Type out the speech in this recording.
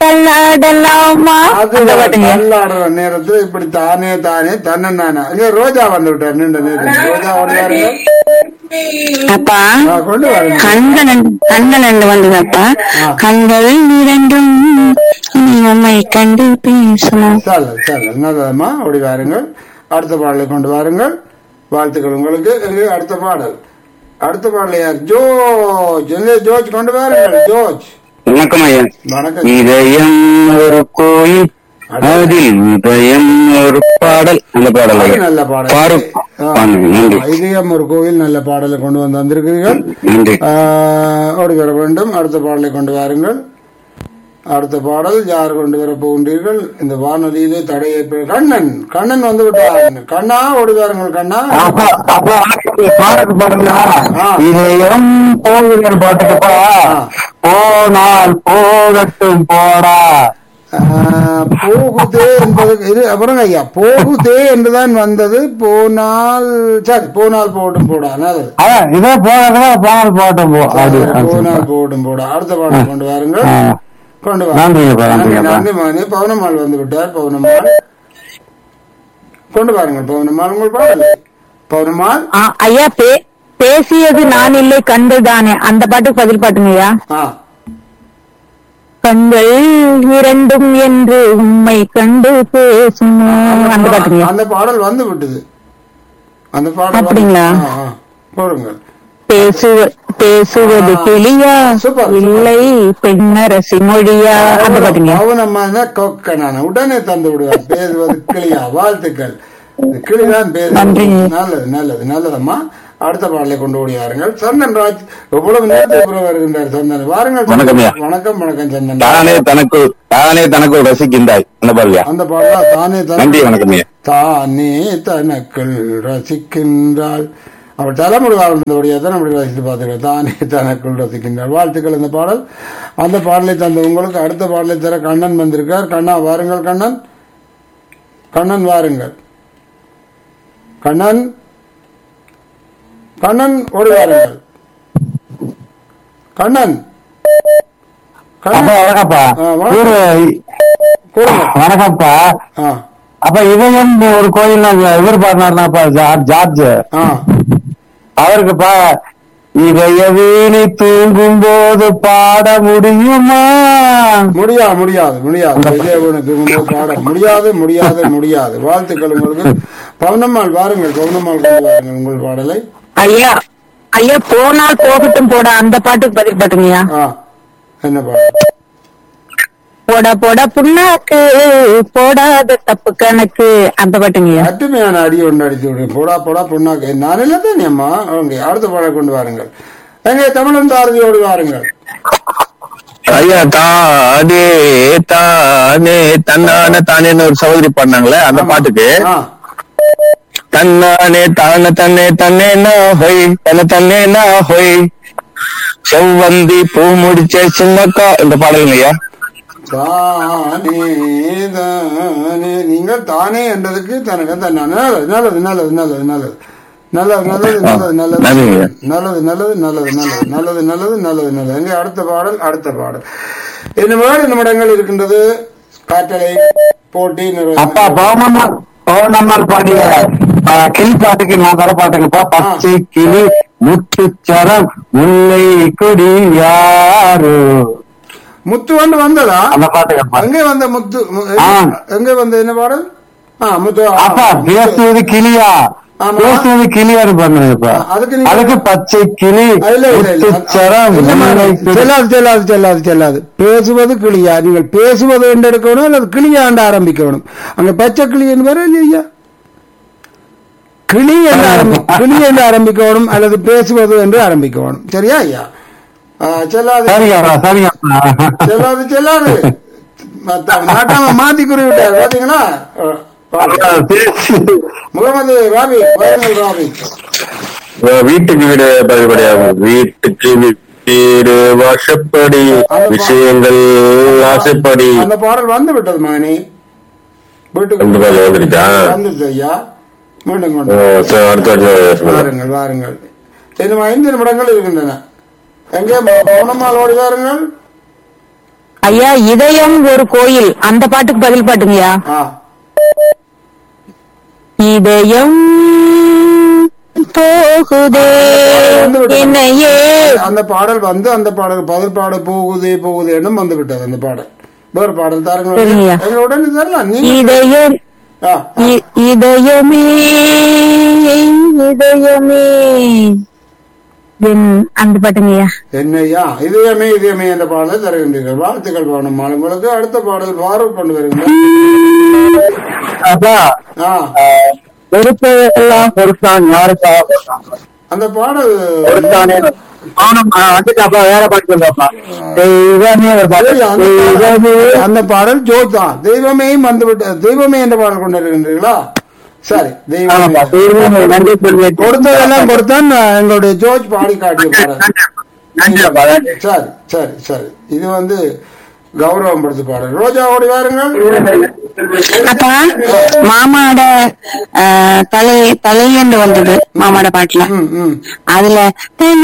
தள்ளாடலாமா அது அந்த பாட்டுங்க தள்ளாடுற நேரத்துல இப்படி தானே தானே தன்னை நானே இங்க ரோஜா வந்து விட்டார் நீண்ட நேரம் ரோஜா வருவாருங்க அப்பா ஆ, கொண்டு வாருங்க கண்கள் ரெண்டு- கண்கள் ரெண்டு வந்ததப்பா கண்கள் இரண்டும் இனி உம்மை கண்டு பேசலாம் சரி சரி நல்லதம்மா ஓடி வாருங்கள் அடுத்த பாடலை கொண்டு வாருங்கள் வாழ்த்துக்கள் உங்களுக்கு இது அடுத்த பாடல் அடுத்த பாடல் யார் ஜோர்ஜ் எங்கே ஜோர்ஜ் கொண்டு வாருங்கள் ஜோர்ஜ் வணக்கம் ஐயா வணக்கம் இதயம் ஒரு கோயில் அதில் இதயம் ஒரு பாடல் அந்த பாடல் அது ஐயா நல்ல பாடல் பாருக் ஆ. பாருங்க, நன்றி இதயம் ஒரு கோவில் நல்ல பாடலை கொண்டு வந்து வந்திருக்கிறீர்கள் நன்றி ஆஹ், ஓடி வர வேண்டும் அடுத்த பாடலை கொண்டு வாருங்கள் அடுத்த பாடல் யார் கொண்டு வர போகின்றீர்கள் இந்த வானொலியிலே தடை ஏற்ப கண்ணன் கண்ணன் வந்து விட்டார் கண்ணா ஓடி வாருங்கள் கண்ணா அப்பா, அப்பா, பாடல் பாடுங்களா? ஆ. இதயம் போகுங்கிற பாட்டுக்குப்பா போனால் போகட்டும் போடா ஆஹ், போகுதே என்பது இது அப்புறம் ஐயா போகுதே என்றுதான் வந்தது போனால் சரி போனால் போட்டும் போடா நல்லது அதான் இதே போகிறதா போனால் போகட்டும் போ அப்படி போனால் போட்டும் போடா அடுத்த பாடல் கொண்டு வாருங்கள் ஆ. கொண்டு நன்றிங்கப்பா, வாருங்கள் நன்றி நன்றிங்கப்பா. நன்றி மகனே பவுனம்மாள் வந்து விட்டார் பவுனம்மாள் கொண்டு வாருங்கள் பவுனம்மாள் உங்கள் பாடல் பவுனம்மாள் ஆ, ஐயா பே பேசியது நான் இல்லை கண்டுதானே அந்த பாட்டுக்கு பதில் பாட்டுங்கய்யா ஆ கண்கள் இரண்டும் என்று உம்மை கண்டு பேசும் அந்த பாட்டுங்க அந்த பாடல் வந்து விட்டது அந்த பாடல் வந்து- அப்படிங்களா? ஆ, ஆ. போடுங்கள் பேசுவ பேசுவது கிளியா சூப்பர். இல்லை பெண்ணரசி மொழியா அந்த பாட்டுங்க பவுனம்மா தான் கொக்க நான் உடனே தந்து விடுவார் பேசுவது கிளியா வாழ்த்துக்கள் இந்த கிளிதான் பேசு நன்றி. நல்லது நல்லது நல்லதம்மா அடுத்த பாடலை கொண்டு ஓடியாருங்கள் சந்தன் ராஜ் எவ்வளவு நேரத்துக்கு பிறகு வருகின்றார் சந்தன் வாருங்கள் வணக்கம் ஐயா. வணக்கம் வணக்கம் சந்தன் தானே தனக்கு தானே தனக்கு ரசிக்கின்றாய் அந்த பாடலையா அந்த பாடலா தானே நன்றி தனக்கு வணக்கம் ஐயா தானே தனக்குள் ரசிக்கின்றாள் அவள் தலைமுடி வாழ்ந்தபடியாக தான் அப்படி ரசித்து பார்த்துக்க தானே தனக்குள் ரசிக்கின்றாள் வாழ்த்துக்கள் இந்த பாடல் அந்த பாடலை தந்த உங்களுக்கு அடுத்த பாடலை தர கண்ணன் வந்திருக்கார் கண்ணா வாருங்கள் கண்ணன் கண்ணன் வாருங்கள் கண்ணன் கண்ணன் ஓடி வாருங்கள் கண்ணன் அப்பா கண்ணன் வணக்கம்ப்பா ஆ, வணக்கம். இவரு கூறுங்க வணக்கம்ப்பா ஆ அப்ப இதயம் ஒரு கோயில் இவர் பாடினார்னாப்பா ஜார்ஜ் ஜார்ஜ் ஆ அவருக்குப்பா இதய வீணி தூங்கும் போது பாட முடியுமா முடியாது முடியாது முடியாது விஜயபுரனுக்கு உங்கள் பாடம் முடியாது முடியாது முடியாது வாழ்த்துக்கள் உங்களுக்கு பவுனம்மாள் வாருங்கள் பவுனம்மாள் கொண்டு வாருங்கள் உங்கள் பாடலை ஐயா ஐயா போனால் போகட்டும் போடா அந்த பாட்டுக்கு பதில் பாட்டுங்கய்யா ஆ என்ன பாடல் போடா போடா புண்ணாக்கு போடாத தப்பு கணக்கு அந்த பாட்டுங்கய்யா அட்டுமையான அடி ஒன்று அடித்து விடு போடா போடா பொண்ணாக்கு நான் இல்லை தானே அம்மா ஓகே அடுத்த பாடல் கொண்டு வாருங்கள் எங்கே தமிழன் தாரதியோடு வாருங்கள் ஐயா தானே தானே தன்னான தானேன்னு ஒரு சகோதரி பாடினாங்களே அந்த பாட்டுக்கு ஆ தன்னானே தான தன்னே தன்னே நான் ஹொய் தன்ன தன்னே நான் ஹொய் செவ்வந்தி பூ முடிச்ச சின்னக்கா இந்த பாடலுங்க ஐயா தானே தானே நீங்கள் தானே என்றதுக்கு தனக்கு தன்னானே நல்லது நல்லது நல்லது நல்லது நல்லது நல்லது நல்லது நல்லது நன்றிங்க. நல்லது நல்லது நல்லது நல்லது நல்லது நல்லது நல்லது நல்லது எங்கே அடுத்த பாடல் அடுத்த பாடல் இன்னும் வேறு நிமிடங்கள் இருக்கின்றது காற்றலை போட்டி நிறைவு. அப்பா பௌர்ணம்மாள் பௌர்ணம்மாள் பாடிய ஆ, கிளி பாட்டுக்கு நான் தர பாட்டுங்கப்பா பச்சை கிளி முத்துச்சரம் முல்லை கொடி யாரு முத்து வந்து வந்ததா அந்த பாட்டுங்கப்பா எங்கே வந்த முத்து மு- ஆ. எங்கே வந்த என்ன பாடல் ஆ முத்து ஆ, அப்பா முத்து. பேசுவது கிளியா ஆமா. பேசுவது கிளியாரு பண்ணுங்கப்பா அதுக்கு நீங்க- அதுக்கு பச்சை கிளி இல்ல, இல்ல, இல்ல. முத்துச்சரம் இல்லம்மா, முல்லை கொடி செல்லாது செல்லாது செல்லாது செல்லாது பேசுவது கிளியா நீங்கள் பேசுவது என்று எடுக்கணும் அல்லது கிளியாண்டு ஆரம்பிக்கணும் அங்க பச்சை கிளி என்பது இல்லையா கிளி என்று ஆரம்பி கிளி என்று ஆரம்பிக்கணும் அல்லது பேசுவது என்று ஆரம்பிக்கணும் சரியா ஐயா ஆ, செல்லாது சரிங்கப்பா சரிங்கப்பா செல்லாது செல்லாது மத்த- நாட்டாம மாத்தி குறிவிட்டார் பாத்தீங்களா ஆ, முகமது ராபி வாருங்கள் ராபி வீட்டுக்கு வீடு பகுதியாகும் வீட்டுக்கு வீடு வாசப்படி விஷயங்கள் ஆசைப்படி அந்த பாடல் வந்து விட்டது மகனே வீட்டுக்கு அந்த பாடல் வந்துருச்சா? வந்துருச்சு ஐயா மீண்டும் ஓ, கொண்டு சரி, அடுத்த அடுத்த வாருங்கள் வாருங்கள் இன்னும் ஐந்து நிமிடங்கள் இருக்கின்றன எங்கே மௌனமால் ஓடி வாருங்கள் ஐயா இதயம் ஒரு கோயில் அந்த பாட்டுக்கு பதில் பாட்டுங்கய்யா ஆ இதயம் போகுதே என்னையே அந்த பாடல் வந்து அந்த பாடல் பதில் பாட போகுதே போகுதே என்னும் வந்து விட்டது அந்த பாடல் வேறு பாடல் தாருங்க சரிங்கய்யா. உடனே தரலாம் நீங்க இதயம் ஆ, இ- இதயமே இதயமே என் அந்த பாட்டுங்கய்யா என்னையா இதயமே இதயமே என்ற பாடலை தருகின்றீர்கள் வாழ்த்துக்கள் பாடம் உங்களுக்கு அடுத்த பாடல் பாரூக் கொண்டு வருகின்றனர் அப்பா ஆ பொறுப்பு எல்லாம் பொறுத்தான் யாருக்கா அந்த பாடல் பொறுத்தானே அவனும் வந்துட்டாப்பா வேற பாட்டு சொல்றாப்பா தெய்வமே ஒரு பாட்டு இல்ல, அந்த தெய்வமே பாடல்- அந்த பாடல் ஜோத் தான் தெய்வமேயும் வந்து விட்ட தெய்வமே என்ற பாடல் கொண்டு வருகின்றீர்களா சரி ஆமாப்பா தெய்வமே தெய்வமே நன்றி சொல்லி கொடுத்ததெல்லாம் கொடுத்தான் நான் எங்களுடைய ஜோர்ஜ் பாடி காட்டிய பாடல் நன்றிப்பா நன்றி சரி சரி சரி இது வந்து கௌரவம் படுத்து பாடல் ரோஜா ஓடி வாருங்கள் அப்பா மாமாட அஹ், தலை தலையண்டு வந்தது மாமாட பாட்டுல ம் ம் அதுல தலை